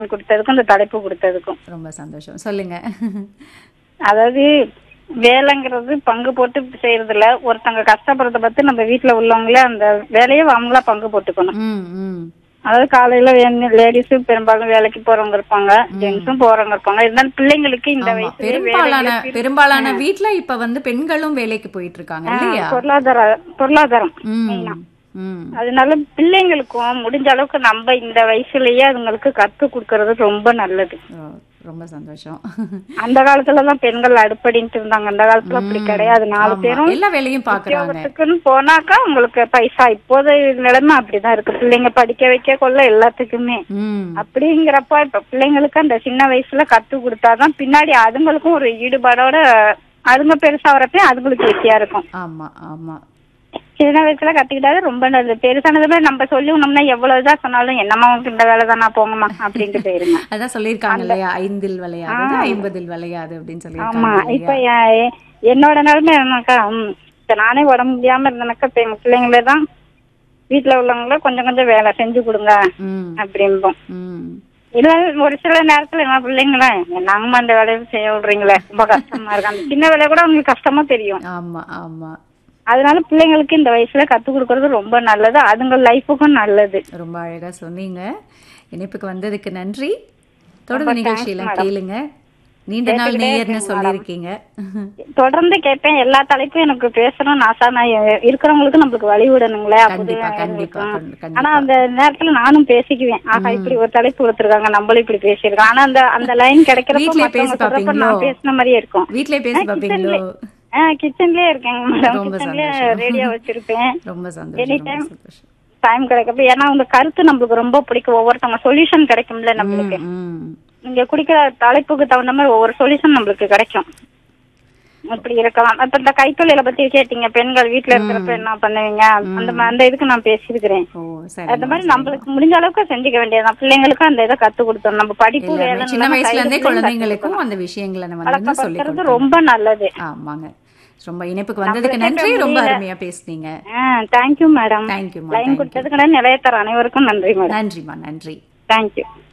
கொடுத்ததுக்கும் இந்த தலைப்பு கொடுத்ததுக்கும் ரொம்ப சந்தோஷம் சொல்லுங்க அதாவது வேலைங்கிறது பங்கு போட்டு செய்யறதுல ஒருத்தங்க கஷ்டப்படுறத பத்தி நம்ம வீட்டுல உள்ளவங்களே அந்த வேலையை அவங்களா பங்கு போட்டுக்கணும் ம் ம் அதாவது காலையில லேடிஸ் பெரும்பாலும் வேலைக்கு போறவங்க இருப்பாங்க ஜென்ஸும் போறவங்க இருப்பாங்க இருந்தாலும் பிள்ளைங்களுக்கு இந்த ஆமா வயசுல பெரும்பாலான பெரும்பாலான வீட்ல இப்ப வந்து பெண்களும் வேலைக்கு போயிட்டு இருக்காங்க இல்லையா பொருளாதார பொருளாதாரம் ம் ம் அதனால பிள்ளைங்களுக்கும் முடிஞ்ச அளவுக்கு நம்ம இந்த வயசுலயே அதுங்களுக்கு கத்து கொடுக்கறது ரொம்ப நல்லது ஓ, ரொம்ப சந்தோஷம் அந்த காலத்துலதான் பெண்கள் அடுப்படின்ட்டு இருந்தாங்க அந்த காலத்துல அப்படி கிடையாது நாலு ஆமா, பேரும் எல்லா வேலையும் பாக்குறாங்க உத்தியோகத்துக்குன்னு போனாக்கா உங்களுக்கு பைசா இப்போது நிலைமை அப்படிதான் இருக்கு பிள்ளைங்க படிக்க வைக்க கொள்ள எல்லாத்துக்குமே ம் அப்படிங்கிறப்ப இப்ப பிள்ளைங்களுக்கு அந்த சின்ன வயசுல கத்து கொடுத்தாதான் பின்னாடி அதுங்களுக்கும் ஒரு ஈடுபாடோட அதுங்க பெருசா வரப்ப அதுங்களுக்கு ஈஸியா இருக்கும் ஆமா ஆமா சின்ன வயசுல கத்துக்கிட்டாலே ரொம்ப நல்லது பெருசானதுமே நம்ம சொல்லினோம்னா எவ்வளவுதான் சொன்னாலும் என்னம்மா உனக்கு இந்த வேலை தானா போங்கம்மா அப்படின்ட்டு போயிருங்க அதான் சொல்லிருக்காங்க இல்லையா ஐந்தில் விளையாது ஐம்பதில் விளையாது அப்படின்னு ஆமா சொல்லியிருக்காங்க இப்ப எ- என்னோட நிலைமை என்னக்கா ம், இப்ப நானே உடம்பு முடியாம இருந்தேனாக்கா இப்ப எங்க பிள்ளைங்களே தான் வீட்டுல உள்ளவங்கள கொஞ்சம் கொஞ்சம் வேலை செஞ்சு கொடுங்க ம் அப்படிம்போம் ம் இல்ல ஒரு சில நேரத்துல என்ன பிள்ளைங்களே நாங்கம்மா அந்த வேலையை செய்ய விடுறீங்களே ரொம்ப கஷ்டமா இருக்கு அந்த சின்ன வேலையை கூட உங்களுக்கு கஷ்டமா தெரியும் ஆமா ஆமா அதனால பிள்ளைங்களுக்கு இந்த வயசுல கத்து கொடுக்கறது ரொம்ப நல்லது அதுங்க லைஃபுக்கும் நல்லது ரொம்ப அழகா சொன்னீங்க இணைப்புக்கு வந்ததுக்கு நன்றி தொடர்ந்து நிகழ்ச்சியில கேளுங்க நீண்ட நாள் நேயர்னு சொல்லியிருக்கீங்க தொடர்ந்து கேட்பேன் எல்லா தலைப்பும் எனக்கு பேசணும்னு ஆசை நான் எ- இருக்கிறவங்களுக்கு நம்மளுக்கு வழி விடணுங்களே கண்டிப்பா அப்படி கண்டிப்பா இருக்கும். ஆனா அந்த நேரத்துல நானும் பேசிக்குவேன் ஆஹா இப்படி ஒரு தலைப்பு கொடுத்துருக்காங்க நம்மளும் இப்படி பேசியிருக்கோம் ஆனா அந்த அந்த லைன் கிடைக்கிறப்ப வீட்லயே மத்தவங்க பேசி சொல்றப்ப பாப்பீங்களோ? நான் பேசின மாதிரியே இருக்கும் வீட்லயே பேசி பாப்பீங்களோ ஆஹ் கிச்சன்லயே இருக்கேங்க மேடம் ரொம்ப கிச்சன்லயே சந்தோஷம். ரேடியோ வச்சிருப்பேன் ரொம்ப சந்தோஷம் ரொம்ப Anytime. சந்தோஷம் டைம் கிடைக்கப்ப ஏன்னா உங்க கருத்து நம்மளுக்கு ரொம்ப பிடிக்கும் ஒவ்வொருத்தவங்க சொல்யூஷன் கிடைக்கும்ல நம்மளுக்கு ம், ம். நீங்க குடிக்கிற தலைப்புக்கு தகுந்த மாதிரி ஒவ்வொரு சொல்யூஷன் நம்மளுக்கு கிடைக்கும் அப்படி இருக்கலாம் இப்ப இந்த கைத்தொழில பத்தி கேட்டீங்க பெண்கள் வீட்டுல இருக்கிறப்ப என்ன பண்ணுவீங்க அந்த மா- அந்த இதுக்கு நான் பேசியிருக்கிறேன் ஓ சரி அந்த மாதிரி நம்மளுக்கு முடிஞ்ச அளவுக்கு செஞ்சுக்க வேண்டியதுதான் பிள்ளைங்களுக்கும் அந்த இதை கத்து கொடுத்தோம் நம்ம படிப்பு எல்லாமே வேலை சின்ன வயசுல இருந்தே குழந்தைங்களுக்கும் அந்த விஷயங்களை நம்ம வந்து சொல்லி பழக்கப்படுத்துறது ரொம்ப நல்லது ஆமாங்க ரொம்ப இணைப்புக்கு வந்ததுக்கு நன்றி ரொம்ப அருமையா பேசுனீங்க தேங்க்யூ மேடம் தேங்க்யூமா லைன் கொடுத்ததுக்கு நிலையத்தர அனைவருக்கும் நன்றி மேடம் நன்றிமா நன்றி தேங்க்யூ